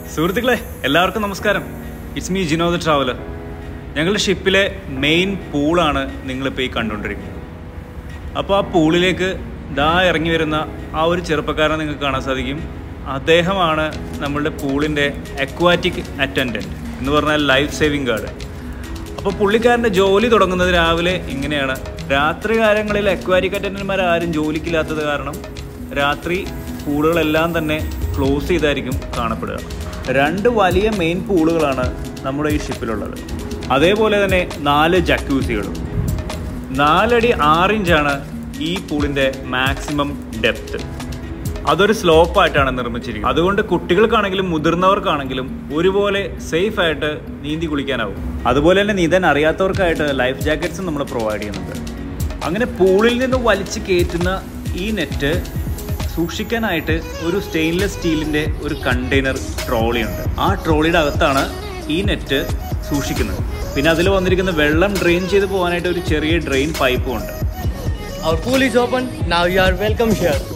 സുഹൃത്തുക്കളെ എല്ലാവർക്കും നമസ്കാരം ഇറ്റ്സ് മീ ജിനോദ് ട്രാവലർ ഞങ്ങളുടെ ഷിപ്പിലെ മെയിൻ പൂളാണ് നിങ്ങളിപ്പോൾ ഈ കണ്ടുകൊണ്ടിരിക്കുന്നത് അപ്പോൾ ആ പൂളിലേക്ക് ദാ ഇറങ്ങി വരുന്ന ആ ഒരു ചെറുപ്പക്കാരനെ നിങ്ങൾക്ക് കാണാൻ സാധിക്കും അദ്ദേഹമാണ് നമ്മളുടെ പൂളിൻ്റെ അക്വാറ്റിക് അറ്റൻഡൻറ്റ് എന്ന് പറഞ്ഞാൽ ലൈഫ് സേവിങ് ഗാർഡ് അപ്പോൾ പുള്ളിക്കാരൻ്റെ ജോലി തുടങ്ങുന്നത് രാവിലെ ഇങ്ങനെയാണ് രാത്രി കാലങ്ങളിൽ അക്വാറ്റിക് അറ്റൻഡന്റ്മാർ ആരും ജോലിക്കില്ലാത്തത് കാരണം രാത്രി പൂളുകളെല്ലാം തന്നെ ക്ലോസ് ചെയ്തായിരിക്കും കാണപ്പെടുക രണ്ട് വലിയ മെയിൻ പൂളുകളാണ് നമ്മുടെ ഈ ഷിപ്പിലുള്ളത് അതേപോലെ തന്നെ നാല് ജക്യൂസികളും നാലടി ആറിഞ്ചാണ് ഈ പൂളിൻ്റെ മാക്സിമം ഡെപ്ത് അതൊരു സ്ലോപ്പായിട്ടാണ് നിർമ്മിച്ചിരിക്കുന്നത് അതുകൊണ്ട് കുട്ടികൾക്കാണെങ്കിലും മുതിർന്നവർക്കാണെങ്കിലും ഒരുപോലെ സേഫ് ആയിട്ട് നീന്തി കുളിക്കാനാവും അതുപോലെ തന്നെ നീന്താൻ അറിയാത്തവർക്കായിട്ട് ലൈഫ് ജാക്കറ്റ്സും നമ്മൾ പ്രൊവൈഡ് ചെയ്യുന്നുണ്ട് അങ്ങനെ പൂളിൽ നിന്ന് വലിച്ചു കയറ്റുന്ന ഈ നെറ്റ് സൂക്ഷിക്കാനായിട്ട് ഒരു സ്റ്റെയിൻലെസ് സ്റ്റീലിൻ്റെ ഒരു കണ്ടെയ്നർ ട്രോളി ഉണ്ട് ആ ട്രോളിയുടെ അകത്താണ് ഈ നെറ്റ് സൂക്ഷിക്കുന്നത് പിന്നെ അതിൽ വന്നിരിക്കുന്ന വെള്ളം ഡ്രെയിൻ ചെയ്ത് പോകാനായിട്ട് ഒരു ചെറിയ ഡ്രെയിൻ പൈപ്പും ഉണ്ട് Our pool is open. Now you are welcome here.